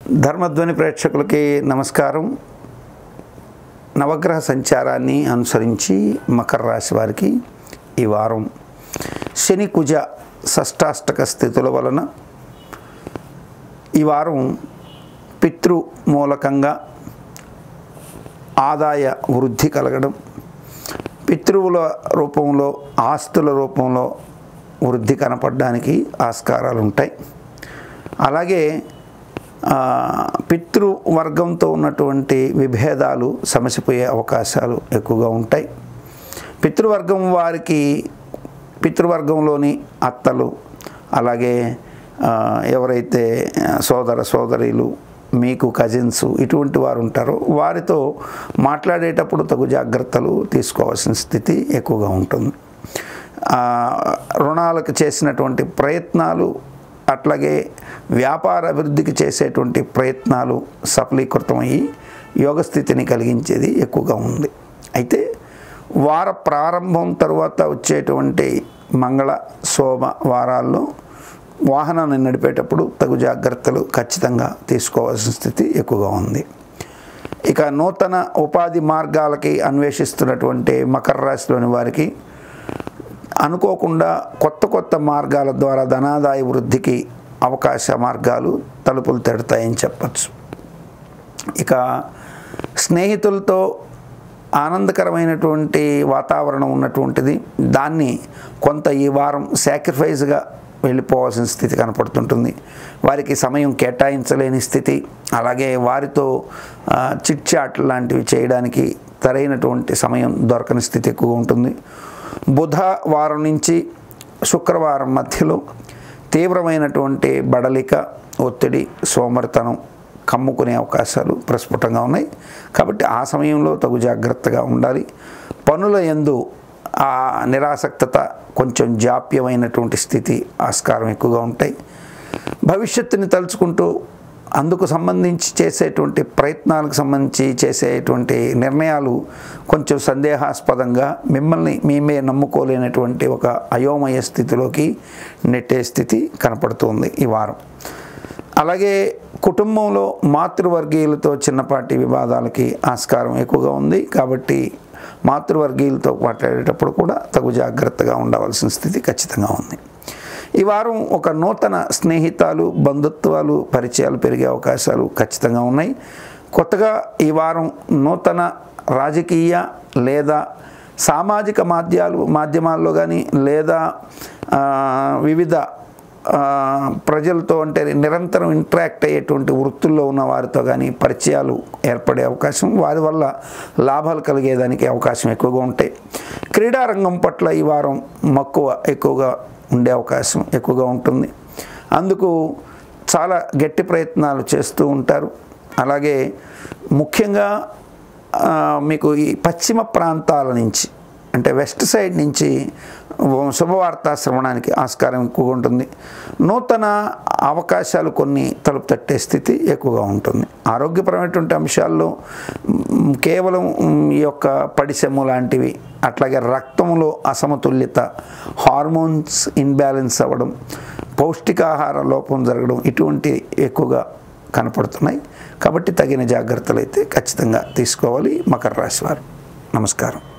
ధర్మధ్వని ప్రేక్షకులకి నమస్కారం నవగ్రహ సంచారాన్ని అనుసరించి మకర రాశి వారికి ఈ వారం శని కుజ షష్టాష్టక స్థితుల వలన ఈ వారం పితృ మూలకంగా ఆదాయ వృద్ధి కలగడం పితృవుల రూపంలో ఆస్తుల రూపంలో వృద్ధి కనపడడానికి ఆస్కారాలు ఉంటాయి అలాగే ఆ, పితృవర్గంతో ఉన్నటువంటి విభేదాలు సమసిపోయే అవకాశాలు ఎక్కువగా ఉంటాయి పితృవర్గం వారికి పితృవర్గంలోని అత్తలు అలాగే ఆ, ఎవరైతే సోదర సోదరీలు మీకు కజిన్స్ ఇటువంటి వారు ఉంటారో వారితో మాట్లాడేటప్పుడు తగు జాగ్రత్తలు తీసుకోవాల్సిన స్థితి ఎక్కువగా ఉంటుంది ఆ, రుణాలకు చేసినటువంటి ప్రయత్నాలు అట్లాగే వ్యాపార అభివృద్ధికి చేసేటువంటి ప్రయత్నాలు సఫలీకృతమయ్యి యోగస్థితిని కలిగించేది ఎక్కువగా ఉంది అయితే వార ప్రారంభం తరువాత వచ్చేటువంటి మంగళ సోమ వారాల్లో వాహనాన్ని నడిపేటప్పుడు తగు జాగ్రత్తలు ఖచ్చితంగా తీసుకోవాల్సిన స్థితి ఎక్కువగా ఉంది ఇక నూతన ఉపాధి మార్గాలకి అన్వేషిస్తున్నటువంటి మకర రాశిలోని వారికి అనుకోకుండా కొత్త కొత్త మార్గాల ద్వారా ధనాదాయ వృద్ధికి అవకాశ మార్గాలు తలుపులు తెడతాయని చెప్పచ్చు ఇక స్నేహితులతో ఆనందకరమైనటువంటి వాతావరణం ఉన్నటువంటిది దాన్ని కొంత ఈ వారం సాక్రిఫైస్గా వెళ్ళిపోవాల్సిన స్థితి కనపడుతుంటుంది వారికి సమయం కేటాయించలేని స్థితి అలాగే వారితో ఆ, చిట్ చాట్ లాంటివి చేయడానికి సరైనటువంటి సమయం దొరకని స్థితి ఎక్కువగా ఉంటుంది బుధ వారం నుంచి శుక్రవారం మధ్యలో తీవ్రమైనటువంటి బడలిక ఒత్తిడి సోమరితనం కమ్ముకునే అవకాశాలు ప్రస్ఫుటంగా ఉన్నాయి కాబట్టి ఆ సమయంలో తగు జాగ్రత్తగా ఉండాలి పనుల ఎందు ఆ నిరాసక్తత కొంచెం జాప్యమైనటువంటి స్థితి ఆస్కారం ఎక్కువగా ఉంటాయి భవిష్యత్తుని తలుచుకుంటూ అందుకు సంబంధించి చేసేటువంటి ప్రయత్నాలకు సంబంధించి చేసేటువంటి నిర్ణయాలు కొంచెం సందేహాస్పదంగా మిమ్మల్ని మేమే నమ్ముకోలేనటువంటి ఒక అయోమయ స్థితిలోకి నెట్టే స్థితి కనపడుతుంది ఈ వారం అలాగే కుటుంబంలో మాతృవర్గీయులతో చిన్నపాటి వివాదాలకి ఆస్కారం ఎక్కువగా ఉంది కాబట్టి మాతృవర్గీయులతో మాట్లాడేటప్పుడు కూడా తగు జాగ్రత్తగా ఉండవలసిన స్థితి ఖచ్చితంగా ఉంది ఈ వారం ఒక నూతన స్నేహితాలు బంధుత్వాలు పరిచయాలు పెరిగే అవకాశాలు ఖచ్చితంగా ఉన్నాయి కొత్తగా ఈ వారం నూతన రాజకీయ లేదా సామాజిక మాధ్యాలు మాధ్యమాల్లో కానీ లేదా ఆ, వివిధ ఆ, ప్రజలతో అంటే నిరంతరం ఇంటరాక్ట్ అయ్యేటువంటి వృత్తుల్లో ఉన్న వారితో కానీ పరిచయాలు ఏర్పడే అవకాశం వారి వల్ల లాభాలు కలిగేదానికి అవకాశం ఎక్కువగా ఉంటాయి క్రీడారంగం పట్ల ఈ వారం మక్కువ ఎక్కువగా ఉండే అవకాశం ఎక్కువగా ఉంటుంది అందుకు చాలా గట్టి ప్రయత్నాలు చేస్తూ ఉంటారు అలాగే ముఖ్యంగా ఆ, మీకు ఈ పశ్చిమ ప్రాంతాల నుంచి అంటే వెస్ట్ సైడ్ నుంచి శుభవార్తా శ్రవణానికి ఆస్కారం ఎక్కువగా ఉంటుంది నూతన అవకాశాలు కొన్ని తలుపు తట్టే స్థితి ఎక్కువగా ఉంటుంది ఆరోగ్యపరమైనటువంటి అంశాల్లో మ్, కేవలం మ్, ఈ యొక్క పడిసెమ్ము లాంటివి అట్లాగే రక్తంలో అసమతుల్యత హార్మోన్స్ ఇన్బ్యాలెన్స్ అవ్వడం పౌష్టికాహార లోపం జరగడం ఇటువంటి ఎక్కువగా కనపడుతున్నాయి కాబట్టి తగిన జాగ్రత్తలు అయితే ఖచ్చితంగా తీసుకోవాలి మకర రాశి వారు నమస్కారం